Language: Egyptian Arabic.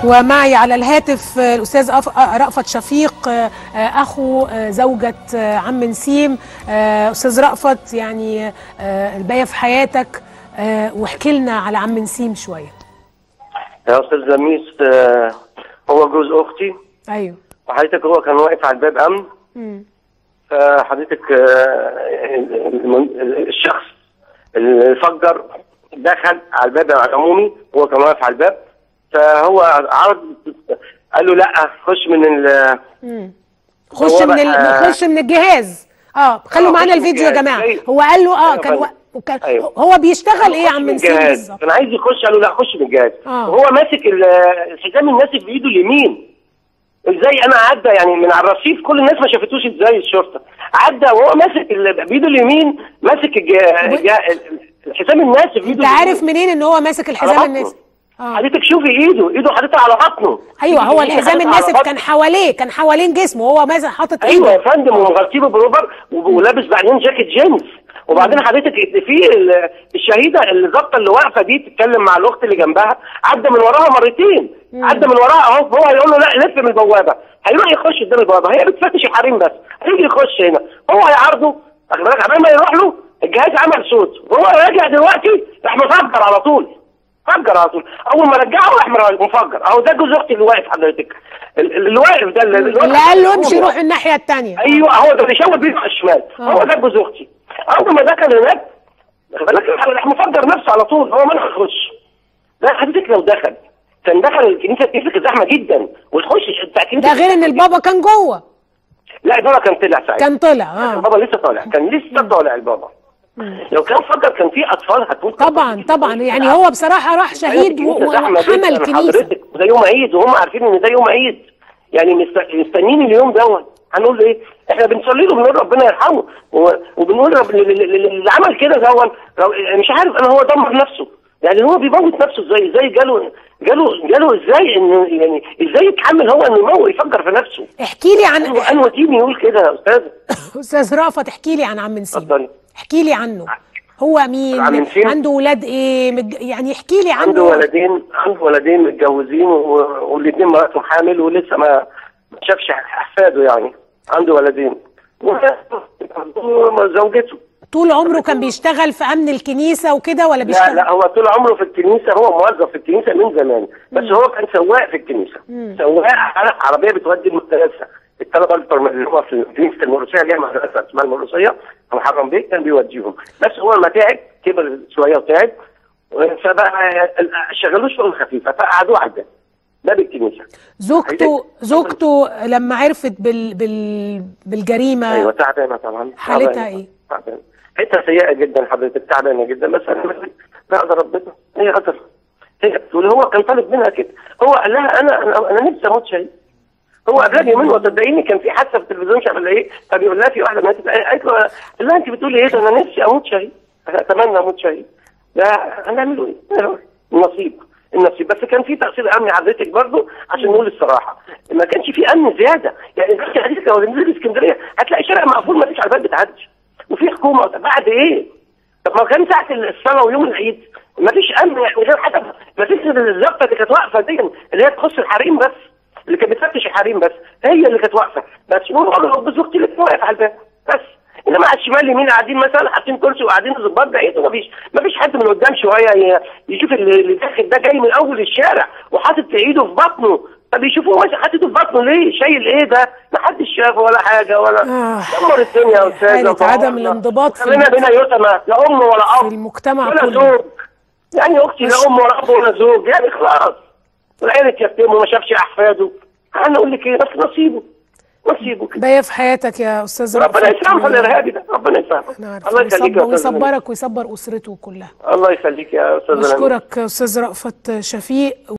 ومعي على الهاتف الأستاذ أف- رأفت شفيق أخو زوجة عم نسيم أستاذ رأفت يعني الباقية في حياتك واحكي لنا على عم نسيم شوية يا استاذ لميس آه، هو جوز اختي أيوه وحضرتك هو كان واقف على الباب امن مم. فحضرتك آه، المن- الشخص اللي فجر دخل على الباب العمومي هو كان واقف على الباب فهو عرض قال له لا خش من ال مم. خش هو من ال... بقى- خش من الجهاز اه خلوا آه، معانا خش من الفيديو يا الجهاز. جماعة أيوه. هو قال له اه أيوه كان و... فندم. وكان أيوه. هو بيشتغل ايه يا خش عم من نسيم الجهاز. بالظبط كان عايز يخش قال له لا خش من الجهاز آه. وهو ماسك ال- الحزام الناسف بايده اليمين ازاي انا عدى يعني من على الرصيف كل الناس ما شافتوش ازاي الشرطه عدى وهو ماسك ال- بايده اليمين ماسك الج... الج... الحزام الناسف بايده انت عارف منين ان هو ماسك الحزام بطنه. الناسف اه حضرتك شوفي ايده ايده حاططها على بطنه ايوه هو إيده الحزام حاططها على الناسف بطنه. كان حواليه كان حوالين جسمه هو ماسك حاطط ايوه ايده يا فندم ومغطيه ببلوفر وب- ولابس بعدين جاكيت جينز وبعدين حضرتك في ال- الشهيده اللي ظابطه اللي واقفه دي تتكلم مع الاخت اللي جنبها عدى من وراها مرتين عدى من وراها اهو هو هيقول له لا لف من البوابه هيروح يخش قدام البوابه هي بتفتش الحريم بس هيجي يخش هنا هو هيعرضه واخد بالك عبال ما يروح له الجهاز عمل صوت وهو راجع دلوقتي راح مفجر على طول فجر على طول اول ما رجعه راح مفجر اهو ده جوز اختي اللي واقف حضرتك ال- اللي واقف ده اللي اللي قال له امشي روح الناحيه الثانيه ايوه هو ده اللي شاور بيه على الشمال آه. هو ده جوز اختي اول ما دخل هناك واخد بالك راح مفجر نفسه على طول هو ما يخش لا حضرتك لو دخل كان دخل الكنيسه تفرق زحمه جدا وتخش بتاع الكنيسه ده غير ان البابا كان جوه لا البابا كان طلع ساعتها كان طلع اه البابا لسه طالع كان لسه طالع البابا لو كان فجر كان في اطفال هتموت طبعا طبعا يعني هو بصراحه راح شهيد و- و- زحمة وحمل جداً كنيسه حضرتك وده يوم عيد وهم عارفين ان ده يوم عيد يعني مست- مستنيين اليوم دوت هنقول له ايه؟ احنا بنصلي له بنقول ربنا يرحمه و- وبنقول رب- ل- ل- ل- اللي عمل كده دوت رو- مش عارف انا هو دمر نفسه يعني هو بيموت نفسه ازاي ازاي جاله جاله جاله ازاي انه يعني ازاي يتحمل هو انه يموت يفكر في نفسه احكي لي عن انه انه دين يقول كده يا استاذ استاذ رأفت احكي لي عن عم نسيم اتفضلي احكي لي عنه هو مين عم نسيم؟ عنده ولاد ايه مج... يعني احكي لي عنه عنده ولدين عنده ولدين متجوزين و- والاثنين مراتهم حامل ولسه ما ما شافش احفاده يعني عنده ولدين وزوجته طول عمره كان بيشتغل في امن الكنيسه وكده ولا لا بيشتغل لا هو طول عمره في الكنيسه هو موظف في الكنيسه من زمان بس هو كان سواق في الكنيسه سواق على عربيه بتودي المدرسه الطلبه البرم- اللي هو في كنيسه المرقسيه ليها مدرسه اسمها المرقسيه محرم بيه كان بيوديهم بس هو لما تعب كبر شويه وتعب فبقى شغلوه شغل خفيفه فقعدوه على الباب باب الكنيسه زوجته زوجته لما عرفت بال... بال... بالجريمه ايوه تعبانه طبعا حالتها تعبانة. إيه؟ تعبانه حالتها سيئه جدا حضرتك تعبانه جدا بس انا لا اقدر ربنا هي قدر هي واللي هو كان طالب منها كده هو قال لها انا انا, أنا نفسي اموت شهيد هو قبلها بيومين وصدقيني كان في حادثه في التلفزيون مش عارف ولا ايه فبيقول لها في واحده ماتت قالت له قال لها انت بتقولي ايه ده انا نفسي اموت شهيد انا اتمنى اموت شهيد ده هنعمله ايه؟ النصيب النصيب بس كان في تقصير امني حضرتك برضه عشان نقول الصراحه ما كانش في امن زياده يعني دلوقتي حضرتك لو نزلت اسكندريه هتلاقي شارع مقفول ما فيش عربيات بتعدي وفي حكومه طب بعد ايه؟ طب ما كان ساعه الصلاه ويوم العيد ما فيش امن يعني غير حتى ما فيش الزفه اللي كانت واقفه دي اللي هي تخص الحريم بس اللي كانت بتفتش الحريم بس هي اللي كانت واقفه بس هو بزوجتي اللي كانت واقفه على الباب بس انما على الشمال اليمين قاعدين مثلا حاطين كرسي وقاعدين الظباط بعيد وما فيش ما فيش حد من قدام شويه ي- يشوف اللي اللي داخل ده جاي من اول الشارع وحاطط ايده في بطنه طب يشوفوه ماشي حاطط ايده في بطنه ليه؟ شايل ايه ده؟ ما حدش شافه ولا حاجه ولا آه. دمر الدنيا يا استاذ حالة عدم الانضباط في خلينا بينا يتمى لا ام ولا اب في المجتمع ولا كله. زوج يعني اختي لا ام ولا اب ولا زوج يعني خلاص والعيال اتيتموا وما شافش احفاده هنقول لك ايه بس نصيبه نصيبه كده باقيه في حياتك يا استاذ ربنا رأفت. يسامحه الارهابي ده ربنا يسامحه احنا عارفين الله يخليك يا ويصبر استاذ ويصبرك ويصبر اسرته كلها الله يخليك يا استاذ بشكرك استاذ رأفت شفيق